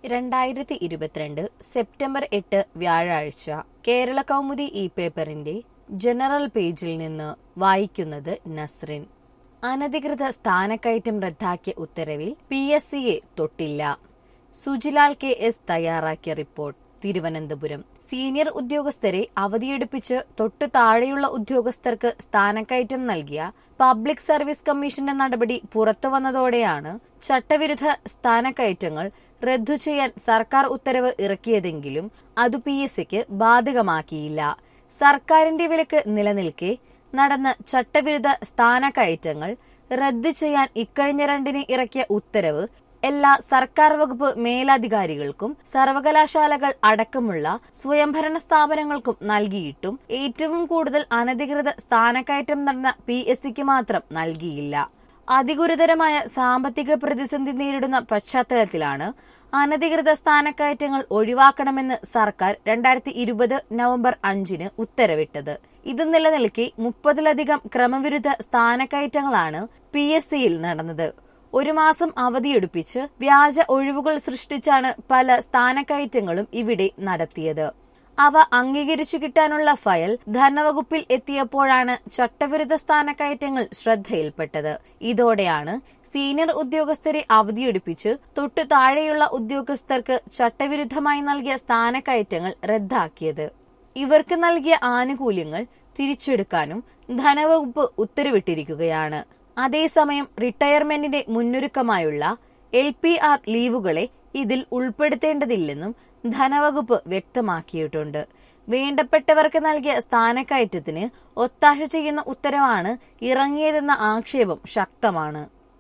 രണ്ടായിരത്തി ഇരുപത്തിരണ്ട് സെപ്റ്റംബർ എട്ട് വ്യാഴാഴ്ച കേരള കൗമുദി ഇ പേപ്പറിന്റെ ജനറൽ പേജിൽ നിന്ന് വായിക്കുന്നത് നസ്രിൻ അനധികൃത സ്ഥാനക്കയറ്റം റദ്ദാക്കിയ ഉത്തരവിൽ പി എസ് സിയെ തൊട്ടില്ല സുജിലാൽ കെ എസ് തയ്യാറാക്കിയ റിപ്പോർട്ട് തിരുവനന്തപുരം സീനിയർ ഉദ്യോഗസ്ഥരെ അവധിയെടുപ്പിച്ച് തൊട്ടു താഴെയുള്ള ഉദ്യോഗസ്ഥർക്ക് സ്ഥാനക്കയറ്റം നൽകിയ പബ്ലിക് സർവീസ് കമ്മീഷന്റെ നടപടി പുറത്തുവന്നതോടെയാണ് ചട്ടവിരുദ്ധ സ്ഥാനക്കയറ്റങ്ങൾ റദ്ദു ചെയ്യാൻ സർക്കാർ ഉത്തരവ് ഇറക്കിയതെങ്കിലും അത് പി എസ് സിക്ക് ബാധകമാക്കിയില്ല സർക്കാരിന്റെ വിലക്ക് നിലനിൽക്കെ നടന്ന ചട്ടവിരുദ്ധ സ്ഥാനക്കയറ്റങ്ങൾ റദ്ദു ചെയ്യാൻ ഇക്കഴിഞ്ഞ രണ്ടിന് ഇറക്കിയ ഉത്തരവ് എല്ലാ സർക്കാർ വകുപ്പ് മേലധികാരികൾക്കും സർവകലാശാലകൾ അടക്കമുള്ള സ്വയംഭരണ സ്ഥാപനങ്ങൾക്കും നൽകിയിട്ടും ഏറ്റവും കൂടുതൽ അനധികൃത സ്ഥാനക്കയറ്റം നടന്ന പി എസ് സിക്ക് മാത്രം നൽകിയില്ല അതിഗുരുതരമായ സാമ്പത്തിക പ്രതിസന്ധി നേരിടുന്ന പശ്ചാത്തലത്തിലാണ് അനധികൃത സ്ഥാനക്കയറ്റങ്ങൾ ഒഴിവാക്കണമെന്ന് സർക്കാർ രണ്ടായിരത്തി ഇരുപത് നവംബർ അഞ്ചിന് ഉത്തരവിട്ടത് ഇത് നിലനിൽക്കെ മുപ്പതിലധികം ക്രമവിരുദ്ധ സ്ഥാനക്കയറ്റങ്ങളാണ് പി എസ് സിയിൽ നടന്നത് ഒരു മാസം അവധിയെടുപ്പിച്ച് വ്യാജ ഒഴിവുകൾ സൃഷ്ടിച്ചാണ് പല സ്ഥാനക്കയറ്റങ്ങളും ഇവിടെ നടത്തിയത് അവ അംഗീകരിച്ചു കിട്ടാനുള്ള ഫയൽ ധനവകുപ്പിൽ എത്തിയപ്പോഴാണ് ചട്ടവിരുദ്ധ സ്ഥാനക്കയറ്റങ്ങൾ ശ്രദ്ധയിൽപ്പെട്ടത് ഇതോടെയാണ് സീനിയർ ഉദ്യോഗസ്ഥരെ അവധിയെടുപ്പിച്ച് തൊട്ടു താഴെയുള്ള ഉദ്യോഗസ്ഥർക്ക് ചട്ടവിരുദ്ധമായി നൽകിയ സ്ഥാനക്കയറ്റങ്ങൾ റദ്ദാക്കിയത് ഇവർക്ക് നൽകിയ ആനുകൂല്യങ്ങൾ തിരിച്ചെടുക്കാനും ധനവകുപ്പ് ഉത്തരവിട്ടിരിക്കുകയാണ് അതേസമയം റിട്ടയർമെന്റിന്റെ മുന്നൊരുക്കമായുള്ള എൽ പി ആർ ലീവുകളെ ഇതിൽ ഉൾപ്പെടുത്തേണ്ടതില്ലെന്നും ധനവകുപ്പ് വ്യക്തമാക്കിയിട്ടുണ്ട് വേണ്ടപ്പെട്ടവർക്ക് നൽകിയ സ്ഥാനക്കയറ്റത്തിന് ഒത്താശ ചെയ്യുന്ന ഉത്തരവാണ് ഇറങ്ങിയതെന്ന ആക്ഷേപം ശക്തമാണ്